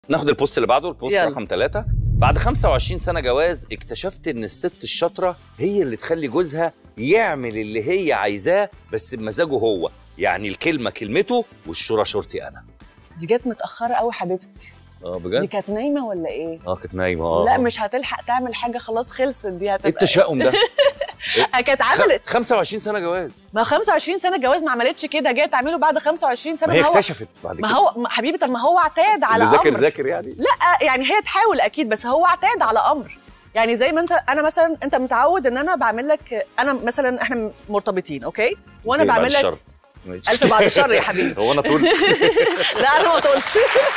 ناخد البوست اللي بعده البوست يلا. رقم ثلاثة بعد 25 سنة جواز اكتشفت ان الست الشاطرة هي اللي تخلي جوزها يعمل اللي هي عايزاه بس بمزاجه هو يعني الكلمة كلمته والشورى شورتي انا دي جت متاخره قوي حبيبتي اه دي بجد كانت نايمه ولا ايه اه كانت نايمة اه لا مش هتلحق تعمل حاجه خلاص خلصت دي ايه هتبقى التشاؤم ده كانت عملت خ- 25 سنة جواز ما 25 سنه جواز ما عملتش كده جايه تعمله بعد 25 سنه ما هي هو اكتشفت بعد كده ما هو ما حبيبي طب ما هو اعتاد على اللي ذاكر امر ذاكر يعني لا يعني هي تحاول اكيد بس هو اعتاد على امر يعني زي ما انت انا مثلا انت متعود ان انا بعمل لك انا مثلا احنا مرتبطين اوكي وانا أوكي، بعد بعمل لك الشر. الف بعد الشر يا حبيبي هو انا طول لا انا ما تقولش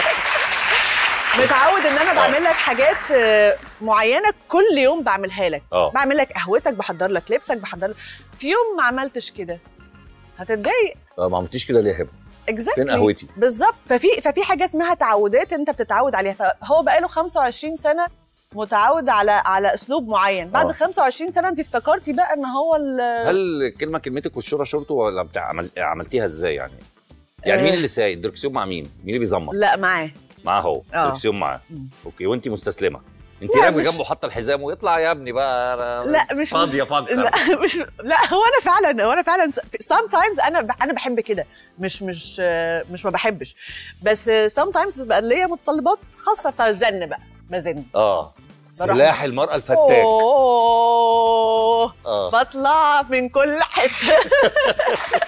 متعود ان انا بعمل لك حاجات آه، معينه كل يوم بعملها لك اه بعمل لك قهوتك بحضر لك لبسك بحضر لك في يوم ما عملتش كده هتتضايق آه، ما عملتيش كده ليه يا هبه exactly. فين قهوتي بالظبط ففي ففي حاجه اسمها تعودات انت بتتعود عليها فهو بقاله 25 سنه متعود على على اسلوب معين بعد آه. 25 سنه انت افتكرتي بقى ان هو ال- هل الكلمه كلمتك والشورى شورته ولا بتاع عمل... عملتيها ازاي يعني يعني آه. مين اللي سايق الدركسيون مع مين مين اللي بيزمر لا معاه معاه هو آه. الدركسيون معاه مم. اوكي وانت مستسلمه انت لا، راكبه مش- جنبه حاطه الحزام ويطلع يا ابني بقى أنا لا مش فاضيه فاضيه لا مش لا هو انا فعلا هو انا فعلا sometimes انا ب- انا بحب كده مش مش آه، مش ما بحبش بس آه، sometimes بيبقى ليا متطلبات خاصه فزن بقى بزن اه بروح- سلاح المراه الفتاك اوه اه بطلع من كل حته